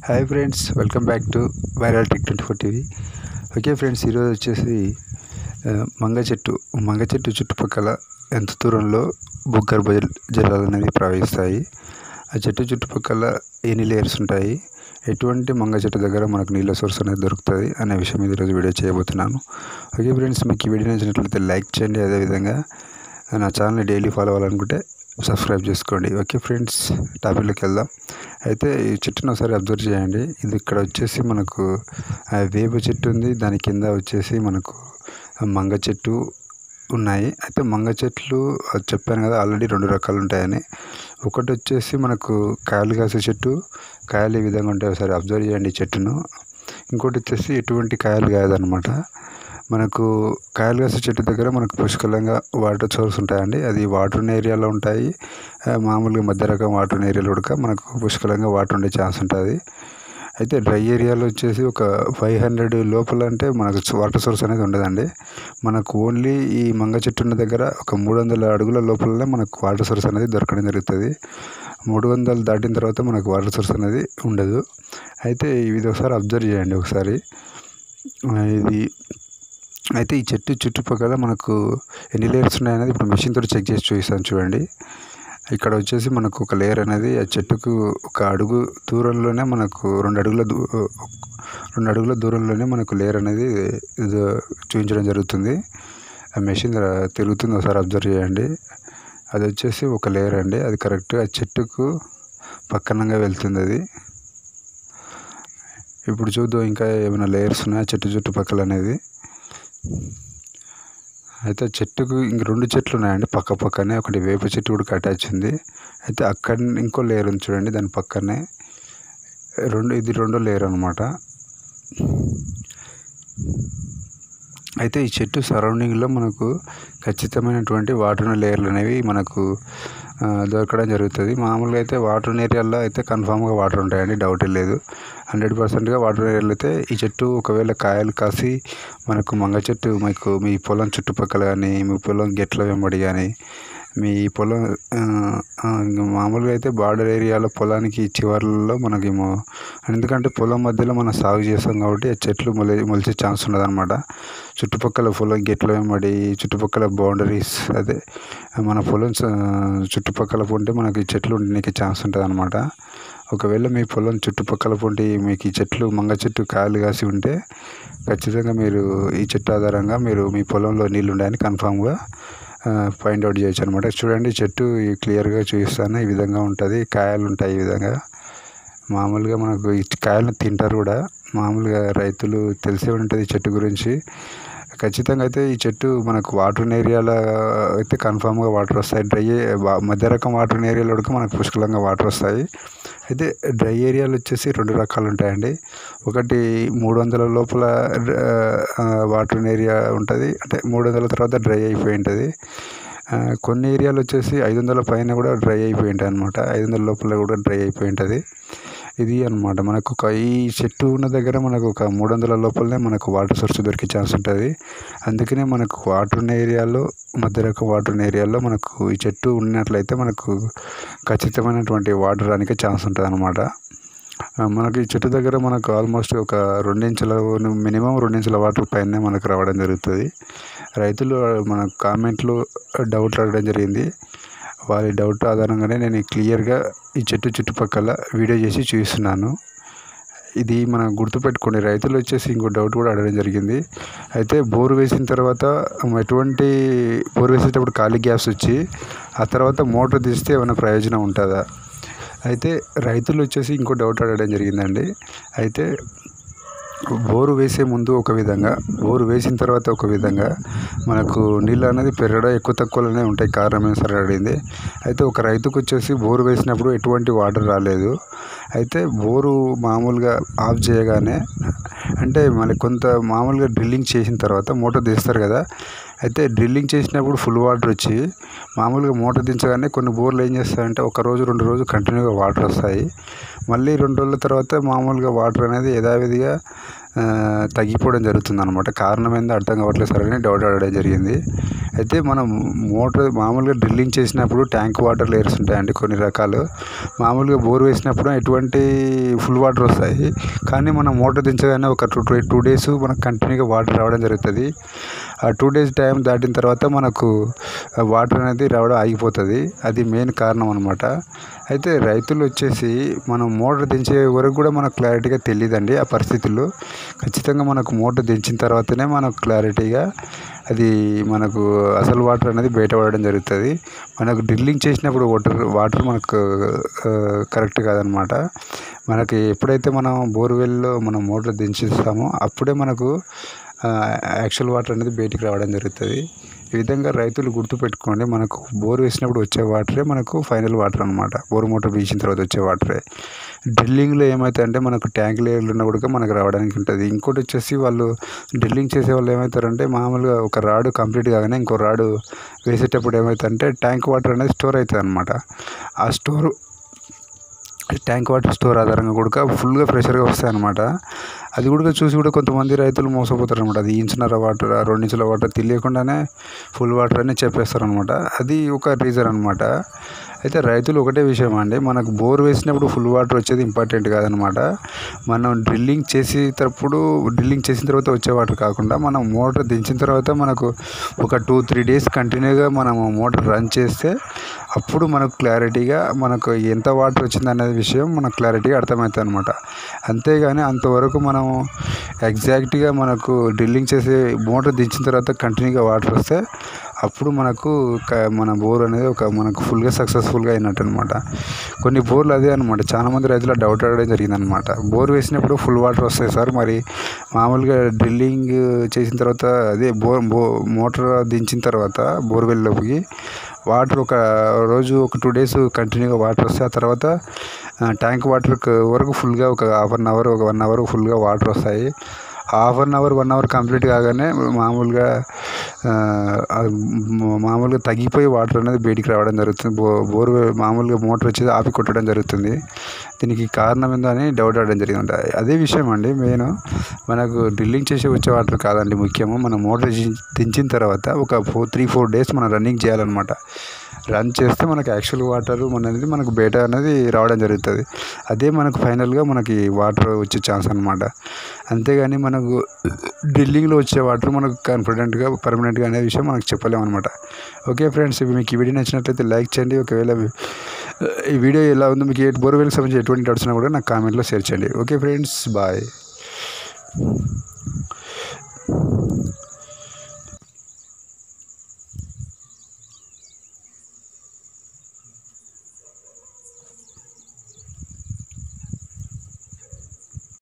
hi friends welcome back to viral tech twenty four TV okay friends ఈరోజు వచ్చేసి ఆ, మంగ చెట్టు మంగ చెట్టు చుట్టుపక్కల ఎంత దూరంలో భూగర్భ జల- జలాలు అనేది ప్రవహిస్తాయి ఆ చెట్టు చుట్టుపక్కల ఎన్ని లేయర్స్ ఉంటాయి ఎటువంటి మంగ చెట్టు దగ్గర మనకు నీళ్ళ సోర్స్ అనేది దొరుకుతుంది అనే విషయం మీద ఈరోజు వీడియో చేయబోతున్నాను ఓకే ఫ్రెండ్స్ మీకు ఈ వీడియో నచ్చినట్లయితే లైక్ చేయండి అదేవిధంగా నా ఛానల్ని డైలీ ఫాలో అవ్వాలనుకుంటే సబ్స్క్రైబ్ చేసుకోండి ఓకే ఫ్రెండ్స్ టాపిక్లోకి వెళ్దాం అయితే ఈ చెట్టును ఒకసారి అబ్జర్వ్ చేయండి ఇది ఇక్కడ వచ్చేసి మనకు ఆ, వేప చెట్టు ఉంది దాని కింద వచ్చేసి మనకు ఆ, మంగ చెట్టు ఉన్నాయి అయితే మంగ చెట్లు ఆ, చెప్పాను కదా ఆల్రెడీ రెండు రకాలు ఉంటాయని ఒకటి వచ్చేసి మనకు కాయలు కాసే చెట్టు కాయలు ఈ విధంగా ఉంటాయి ఒకసారి అబ్జర్వ్ చేయండి ఈ చెట్టును ఇంకోటి వచ్చేసి ఎటువంటి కాయలు కాదనమాట మనకు కాయలు కాసే చెట్టు దగ్గర మనకు పుష్కలంగా వాటర్ సోర్స్ ఉంటాయండి అది వాటర్ ఉన్న ఏరియాలో ఉంటాయి ఆ, మామూలుగా మధ్య రకం వాటర్ ఉన్న ఏరియాలో కూడా మనకు పుష్కలంగా వాటర్ ఉండే ఛాన్స్ ఉంటుంది అయితే డ్రై ఏరియాలో వచ్చేసి ఒక ఫైవ్ హండ్రెడ్ లోపల అంటే మనకు వాటర్ సోర్స్ అనేది ఉండదండి మనకు ఓన్లీ ఈ మంగ చెట్టు ఉన్న దగ్గర ఒక మూడు వందల అడుగుల లోపలనే మనకు వాటర్ సోర్స్ అనేది దొరకడం జరుగుతుంది మూడు వందలు దాటిన తర్వాత మనకు వాటర్ సోర్స్ అనేది ఉండదు అయితే ఇది ఒకసారి అబ్జర్వ్ చేయండి ఒకసారి ఆ, ఇది అయితే ఈ చెట్టు చుట్టుపక్కల మనకు ఎన్ని లేయర్స్ ఉన్నాయనేది ఇప్పుడు మెషిన్తో చెక్ చేసి చూపిస్తాను చూడండి ఇక్కడ వచ్చేసి మనకు ఒక లేయర్ అనేది ఆ చెట్టుకు ఒక అడుగు దూరంలోనే మనకు రెండు అడుగుల దూ రెండు అడుగుల దూరంలోనే మనకు లేయర్ అనేది ఇది చూపించడం జరుగుతుంది ఆ మెషిన్ తిరుగుతుంది ఒకసారి అబ్జర్వ్ చేయండి అది వచ్చేసి ఒక లేయర్ అండి అది కరెక్ట్గా ఆ చెట్టుకు పక్కనంగా వెళ్తుంది అది ఇప్పుడు చూద్దాం ఇంకా ఏమైనా లేయర్స్ ఉన్నాయా చెట్టు చుట్టుపక్కల అనేది అయితే చెట్టుకు ఇంక రెండు చెట్లు ఉన్నాయండి పక్క పక్కనే ఒకటి వేప చెట్టు కూడా అటాచ్ ఉంది అయితే అక్కడ ఇంకో లేయర్ ఉంది చూడండి దాని పక్కనే రెండు ఇది రెండో లేయర్ అనమాట అయితే ఈ చెట్టు సరౌండింగ్లో మనకు ఖచ్చితమైనటువంటి వాటర్ లేయర్లు అనేవి మనకు ఆ, దొరకడం జరుగుతుంది మామూలుగా అయితే వాటర్ ఏరియాలో అయితే కన్ఫామ్గా వాటర్ ఉంటాయండి డౌట్ లేదు హండ్రెడ్ పర్సెంట్గా వాటర్ ఏరియాలో అయితే ఈ చెట్టు ఒకవేళ కాయలు కాసి మనకు మంగ చెట్టు మీకు మీ పొలం చుట్టుపక్కల కానీ మీ పొలం గెట్ల వెంబడి కానీ మీ పొలం ఆ, ఆ, ఇంక మామూలుగా అయితే బార్డర్ ఏరియాలో పొలానికి చివర్లలో మనకేమో ఎందుకంటే పొలం మధ్యలో మనం సాగు చేస్తాం కాబట్టి ఆ చెట్లు మొలి మొలిచే ఛాన్స్ ఉండదన్నమాట చుట్టుపక్కల పొలం గెట్ల వెంబడి చుట్టుపక్కల బౌండరీస్ అదే మన పొలం స- చుట్టుపక్కల పొంటే మనకి ఈ చెట్లు ఉండడానికి ఛాన్స్ ఉంటుంది అనమాట ఒకవేళ మీ పొలం చుట్టుపక్కల పొంటి మీకు ఈ చెట్లు మంగ చెట్టు కాయలు కాసి ఉంటే ఖచ్చితంగా మీరు ఈ చెట్టు ఆధారంగా మీరు మీ పొలంలో నీళ్ళు ఉన్నాయని కన్ఫామ్గా ఫైండ్ అవుట్ చేయొచ్చు అనమాట చూడండి చెట్టు క్లియర్గా చూపిస్తాను ఈ విధంగా ఉంటుంది కాయలు ఉంటాయి ఈ విధంగా మామూలుగా మనకు ఈ కాయలను తింటారు కూడా మామూలుగా రైతులు తెలిసే ఉంటుంది ఈ చెట్టు గురించి ఖచ్చితంగా అయితే ఈ చెట్టు మనకు వాటర్ ఉన్న ఏరియాలో అయితే కన్ఫామ్గా వాటర్ వస్తాయి డ్రై వా- మధ్య రకం వాటర్ ఉన్న ఏరియాలో కూడా మనకు పుష్కలంగా వాటర్ వస్తాయి అయితే డ్రై ఏరియాలు వచ్చేసి రెండు రకాలు ఉంటాయండి ఒకటి మూడు వందల లోపల ఆ, వాటర్ ఉన్న ఏరియా ఉంటుంది అంటే మూడు వందల తర్వాత డ్రై అయిపోయి ఉంటుంది ఆ, కొన్ని ఏరియాలు వచ్చేసి ఐదు వందల పైన కూడా డ్రై అయిపోయి ఉంటాయి అనమాట ఐదు వందల లోపల కూడా డ్రై అయిపోయి ఉంటుంది ఇది అన్నమాట మనకు ఒక ఈ చెట్టు ఉన్న దగ్గర మనకు ఒక మూడు వందల లోపలనే మనకు వాటర్ సోర్స్ దొరికే ఛాన్స్ ఉంటుంది అందుకనే మనకు వాటర్ ఉన్న ఏరియాలో మధ్య రకం వాటర్ ఉన్న ఏరియాలో మనకు ఈ చెట్టు ఉన్నట్లయితే మనకు ఖచ్చితమైనటువంటి వాటర్ రానికి ఛాన్స్ ఉంటుంది అనమాట మనకి ఈ చెట్టు దగ్గర మనకు ఆల్మోస్ట్ ఒక రెండించుల మినిమం రెండించుల వాటర్ పైన మనకు రావడం జరుగుతుంది రైతులు మన కామెంట్లు డౌట్ అడగడం జరిగింది వారి డౌట్ ఆధారంగానే నేను క్లియర్గా ఈ చెట్టు చుట్టుపక్కల వీడియో చేసి చూపిస్తున్నాను ఇది మనం గుర్తుపెట్టుకోండి రైతులు వచ్చేసి ఇంకో డౌట్ కూడా అడగడం జరిగింది అయితే బోర్ వేసిన తర్వాత ఎటువంటి బోర్ వేసేటప్పుడు ఖాళీ గ్యాప్స్ వచ్చి ఆ తర్వాత మోటార్ తీస్తే ఏమైనా ప్రయోజనం ఉంటుందా అయితే రైతులు వచ్చేసి ఇంకో డౌట్ అడగడం జరిగిందండి అయితే బోరు వేసే ముందు ఒక విధంగా బోరు వేసిన తర్వాత ఒక విధంగా మనకు నీళ్ళు అనేది పెరగడం ఎక్కువ తక్కువలోనే ఉంటాయి కారణం ఏం సరే అడిగింది అయితే ఒక రైతుకు వచ్చేసి బోరు వేసినప్పుడు ఎటువంటి వాటర్ రాలేదు అయితే బోరు మామూలుగా ఆఫ్ చేయగానే అంటే మళ్ళీ కొంత మామూలుగా డ్రిల్లింగ్ చేసిన తర్వాత మోటార్ తీస్తారు కదా అయితే డ్రిల్లింగ్ చేసినప్పుడు ఫుల్ వాటర్ వచ్చి మామూలుగా మోటార్ దించగానే కొన్ని బోర్లు ఏం చేస్తాయంటే ఒక రోజు రెండు రోజులు కంటిన్యూగా వాటర్ వస్తాయి మళ్ళీ రెండు రోజుల తర్వాత మామూలుగా వాటర్ అనేది యథావిధిగా ఆ, ఆ, తగ్గిపోవడం జరుగుతుంది అనమాట కారణం ఏందో అర్థం కావట్లేదు సార్ అని డౌట్ అడగడం జరిగింది అయితే మనం మోటార్ మామూలుగా డ్రిల్లింగ్ చేసినప్పుడు ట్యాంక్ వాటర్ లేయర్స్ ఉంటాయండి కొన్ని రకాలు మామూలుగా బోర్ వేసినప్పుడు ఎటువంటి ఫుల్ వాటర్ వస్తాయి కానీ మనం మోటార్ దించగానే ఒక టూ టూ డేస్ మనకు కంటిన్యూగా వాటర్ రావడం జరుగుతుంది ఆ టూ డేస్ టైం దాటిన తర్వాత మనకు వాటర్ అనేది రావడం ఆగిపోతుంది అది మెయిన్ కారణం అనమాట అయితే రైతులు వచ్చేసి మనం మోటార్ దించే వరకు కూడా మనకు క్లారిటీగా తెలియదండి ఆ పరిస్థితుల్లో ఖచ్చితంగా మనకు మోటార్ దించిన తర్వాతనే మనకు క్లారిటీగా అది మనకు అసలు వాటర్ అనేది బయటపడడం జరుగుతుంది మనకు డ్రిల్లింగ్ చేసినప్పుడు వాటర్ వాటర్ మనకు ఆ, కరెక్ట్ కాదనమాట మనకి ఎప్పుడైతే మనం బోర్వెల్లో మనం మోటార్ దించిస్తామో అప్పుడే మనకు యాక్చువల్ వాటర్ అనేది బయటికి రావడం జరుగుతుంది ఈ విధంగా రైతులు గుర్తుపెట్టుకోండి మనకు బోర్ వేసినప్పుడు వచ్చే వాటరే మనకు ఫైనల్ వాటర్ అనమాట బోర్ మోటార్ బీచిన తర్వాత వచ్చే వాటరే డ్రిల్లింగ్లో ఏమవుతాయంటే మనకు ట్యాంక్ లేయర్లు ఉన్నా కూడా మనకు రావడానికి ఉంటుంది ఇంకోటి వచ్చేసి వాళ్ళు డ్రిల్లింగ్ చేసే వాళ్ళు ఏమవుతారంటే మామూలుగా ఒక రాడు కంప్లీట్ కాగానే ఇంకో రాడు వేసేటప్పుడు ఏమవుతుందంటే ట్యాంక్ వాటర్ అనేది స్టోర్ అవుతుంది అనమాట ఆ స్టోర్ ట్యాంక్ వాటర్ స్టోర్ ఆధారంగా కూడా ఫుల్గా ప్రెషర్గా వస్తాయి అనమాట అది కూడా చూసి కూడా కొంతమంది రైతులు మోసపోతారు అనమాట అది ఇంచున్నర వాటర్ రెండు ఇంచుల వాటర్ తెలియకుండానే ఫుల్ వాటర్ అని చెప్పేస్తారు అనమాట అది ఒక రీజన్ అనమాట అయితే రైతులు ఒకటే విషయం అండి మనకు బోర్ వేసినప్పుడు ఫుల్ వాటర్ వచ్చేది ఇంపార్టెంట్ కాదనమాట మనం డ్రిల్లింగ్ చేసేటప్పుడు డ్రిల్లింగ్ చేసిన తర్వాత వచ్చే వాటర్ కాకుండా మనం మోటార్ దించిన తర్వాత మనకు ఒక టూ త్రీ డేస్ కంటిన్యూగా మనం మోటార్ రన్ చేస్తే అప్పుడు మనకు క్లారిటీగా మనకు ఎంత వాటర్ వచ్చింది అనే విషయం మనకు క్లారిటీగా అర్థమవుతుంది అనమాట అంతేగాని అంతవరకు మనం ఎగ్జాక్ట్గా మనకు డ్రిల్లింగ్ చేసే మోటార్ దించిన తర్వాత కంటిన్యూగా వాటర్ వస్తే అప్పుడు మనకు క- మన బోర్ అనేది ఒక మనకు ఫుల్గా సక్సెస్ఫుల్గా అయినట్టు అనమాట కొన్ని బోర్లు అదే అనమాట చాలా మంది రైతులు డౌట్ అడగడం జరిగింది అనమాట బోర్ వేసినప్పుడు ఫుల్ వాటర్ వస్తాయి సార్ మరి మామూలుగా డ్రిల్లింగ్ చేసిన తర్వాత అదే బోర్ బో మోటార్ దించిన తర్వాత బోర్వెల్లోకి వాటర్ ఒక రోజు ఒక టూ డేస్ కంటిన్యూగా వాటర్ వస్తే ఆ తర్వాత ఆ, ట్యాంక్ వాటర్ వరకు ఫుల్గా ఒక హాఫ్ అన్ అవర్ ఒక వన్ అవర్ ఫుల్గా వాటర్ వస్తాయి half an hour one hour complete కాగానే మామూలుగా ఆ, ఆ, మ- మామూలుగా తగ్గిపోయి వాటర్ అనేది బయటికి రావడం జరుగుతుంది బో బోర్ మామూలుగా మోటార్ వచ్చేది ఆపి కొట్టడం జరుగుతుంది దీనికి కారణం ఏందో అని డౌట్ అడగడం జరిగింది అదే విషయం అండి మెయిన్ మనకు డ్రిల్లింగ్ చేసి వచ్చే వాటర్ కాదండి ముఖ్యము మనం మోటార్ దించి- దించిన తర్వాత ఒక ఫోర్ త్రీ ఫోర్ డేస్ మనం రన్నింగ్ చేయాలన్నమాట రన్ చేస్తే మనకి యాక్చువల్ వాటర్ అనేది మనకు బయట అనేది రావడం జరుగుతుంది అదే మనకు ఫైనల్గా మనకి వాటర్ వచ్చే ఛాన్స్ అనమాట అంతేగాని మనకు డ్రిల్లింగ్లో వచ్చే వాటర్ మనకు కాన్ఫిడెంట్గా పర్మనెంట్గా అనే విషయం మనకు చెప్పలేము అనమాట ఓకే ఫ్రెండ్స్ ఇవి మీకు ఈ వీడియో నచ్చినట్లయితే లైక్ చేయండి ఒకవేళ ఈ వీడియో ఎలా ఉందో మీకు ఏ బోర్వెల్కి సంబంధించి ఎటువంటి డౌట్స్ ఉన్నా కూడా నాకు కామెంట్లో షేర్ చేయండి ఓకే ఫ్రెండ్స్ బాయ్